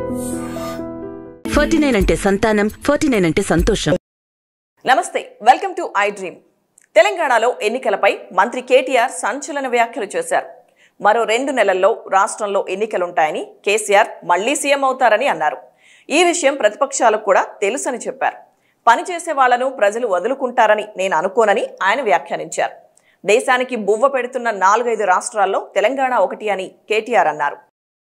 forty nine అంటే సంతానం forty nine అంటే సంతోషం నమస్తే వెల్కమ్ టు ఐ డ్రీమ్ తెలంగాణలో ఎన్నికలపై మంత్రి కేటీఆర్ సంచలన వ్యాఖ్యలు చేశారు మరో రెండు నెలల్లో రాష్ట్రంలో ఎన్నికలుంటాయని కేసీఆర్ మళ్లీ సీఎం అవుతారని అన్నారు ఈ విషయం ప్రతిపక్షాలకు కూడా తెలుసని చెప్పారు పనిచేసే వాళ్లను ప్రజలు వదులుకుంటారని నేను అనుకోనని ఆయన వ్యాఖ్యానించారు దేశానికి బువ్వ పెడుతున్న నాలుగైదు రాష్ట్రాల్లో తెలంగాణ ఒకటి అని కేటీఆర్ అన్నారు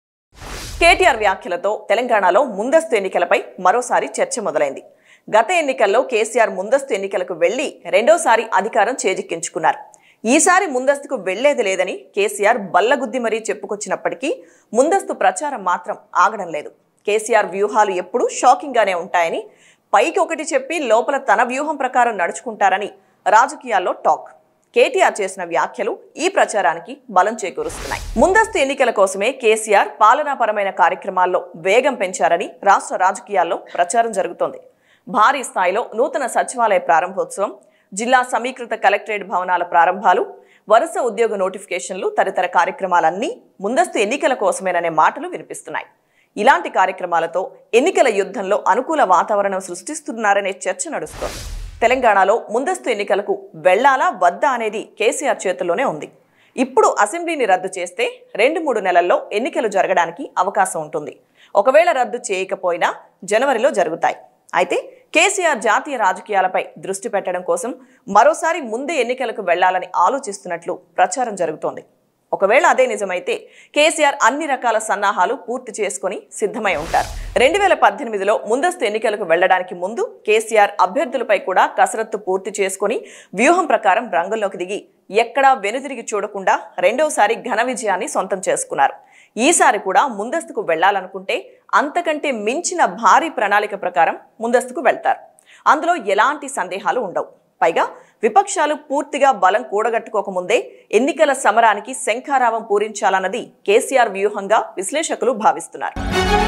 కేటీఆర్ వ్యాఖ్యలతో తెలంగాణలో ముందస్తు ఎన్నికలపై మరోసారి చర్చ మొదలైంది గత ఎన్నికల్లో కేసీఆర్ ముందస్తు ఎన్నికలకు వెళ్లి రెండోసారి అధికారం చేజిక్కించుకున్నారు ఈసారి ముందస్తుకు వెళ్లేది లేదని కేసీఆర్ బల్లగుద్ది మరీ చెప్పుకొచ్చినప్పటికీ ముందస్తు ప్రచారం మాత్రం ఆగడం లేదు కేసీఆర్ వ్యూహాలు ఎప్పుడూ షాకింగ్ గానే ఉంటాయని పైకి ఒకటి చెప్పి లోపల తన వ్యూహం ప్రకారం నడుచుకుంటారని రాజకీయాల్లో టాక్ కేటీఆర్ చేసిన వ్యాఖ్యలు ఈ ప్రచారానికి బలం చేకూరుస్తున్నాయి ముందస్తు ఎన్నికల కోసమే కేసీఆర్ పాలనాపరమైన కార్యక్రమాల్లో వేగం పెంచారని రాష్ట్ర రాజకీయాల్లో ప్రచారం జరుగుతోంది భారీ స్థాయిలో నూతన సచివాలయ ప్రారంభోత్సవం జిల్లా సమీకృత కలెక్టరేట్ భవనాల ప్రారంభాలు వరుస ఉద్యోగ నోటిఫికేషన్లు తదితర కార్యక్రమాలన్నీ ముందస్తు ఎన్నికల కోసమేననే మాటలు వినిపిస్తున్నాయి ఇలాంటి కార్యక్రమాలతో ఎన్నికల యుద్ధంలో అనుకూల వాతావరణం సృష్టిస్తున్నారనే చర్చ నడుస్తోంది తెలంగాణలో ముందస్తు ఎన్నికలకు వెళ్లాలా వద్దా అనేది కేసీఆర్ చేతుల్లోనే ఉంది ఇప్పుడు అసెంబ్లీని రద్దు చేస్తే రెండు మూడు నెలల్లో ఎన్నికలు జరగడానికి అవకాశం ఉంటుంది ఒకవేళ రద్దు చేయకపోయినా జనవరిలో జరుగుతాయి అయితే కేసీఆర్ జాతీయ రాజకీయాలపై దృష్టి పెట్టడం కోసం మరోసారి ముందే ఎన్నికలకు వెళ్లాలని ఆలోచిస్తున్నట్లు ప్రచారం జరుగుతోంది ఒకవేళ అదే నిజమైతే కేసీఆర్ అన్ని రకాల సన్నాహాలు పూర్తి చేసుకుని సిద్ధమై ఉంటారు రెండు వేల పద్దెనిమిదిలో ముందస్తు ఎన్నికలకు వెళ్లడానికి ముందు కేసీఆర్ అభ్యర్థులపై కూడా కసరత్తు పూర్తి చేసుకుని వ్యూహం ప్రకారం రంగంలోకి దిగి ఎక్కడా వెనుదిరిగి చూడకుండా రెండోసారి ఘన విజయాన్ని సొంతం చేసుకున్నారు ఈసారి కూడా ముందస్తుకు వెళ్లాలనుకుంటే అంతకంటే మించిన భారీ ప్రణాళిక ప్రకారం ముందస్తుకు వెళ్తారు అందులో ఎలాంటి సందేహాలు ఉండవు పైగా విపక్షాలు పూర్తిగా బలం కూడగట్టుకోకముందే ఎన్నికల సమరానికి శంఖారావం పూరించాలన్నది కేసీఆర్ వ్యూహంగా విశ్లేషకులు భావిస్తున్నారు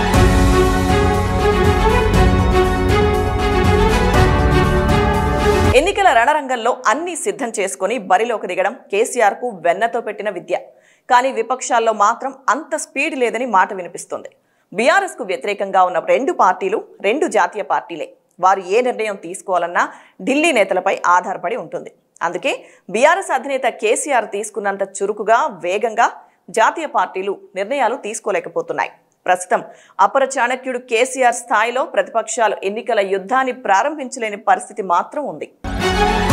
ఎన్నికల రణరంగంలో అన్ని సిద్ధం చేసుకుని బరిలోకి దిగడం కేసీఆర్ కు వెన్నతో పెట్టిన విద్య కానీ విపక్షాల్లో మాత్రం అంత స్పీడ్ లేదని మాట వినిపిస్తుంది బీఆర్ఎస్ కు వ్యతిరేకంగా ఉన్న రెండు పార్టీలు రెండు జాతీయ పార్టీలే వారు ఏ నిర్ణయం తీసుకోవాలన్నా ఢిల్లీ నేతలపై ఆధారపడి ఉంటుంది అందుకే బీఆర్ఎస్ అధినేత కేసీఆర్ తీసుకున్నంత చురుకుగా వేగంగా జాతీయ పార్టీలు నిర్ణయాలు తీసుకోలేకపోతున్నాయి ప్రస్తుతం అపర చాణక్యుడు కేసీఆర్ స్థాయిలో ప్రతిపక్షాలు ఎన్నికల యుద్ధాన్ని ప్రారంభించలేని పరిస్థితి మాత్రం ఉంది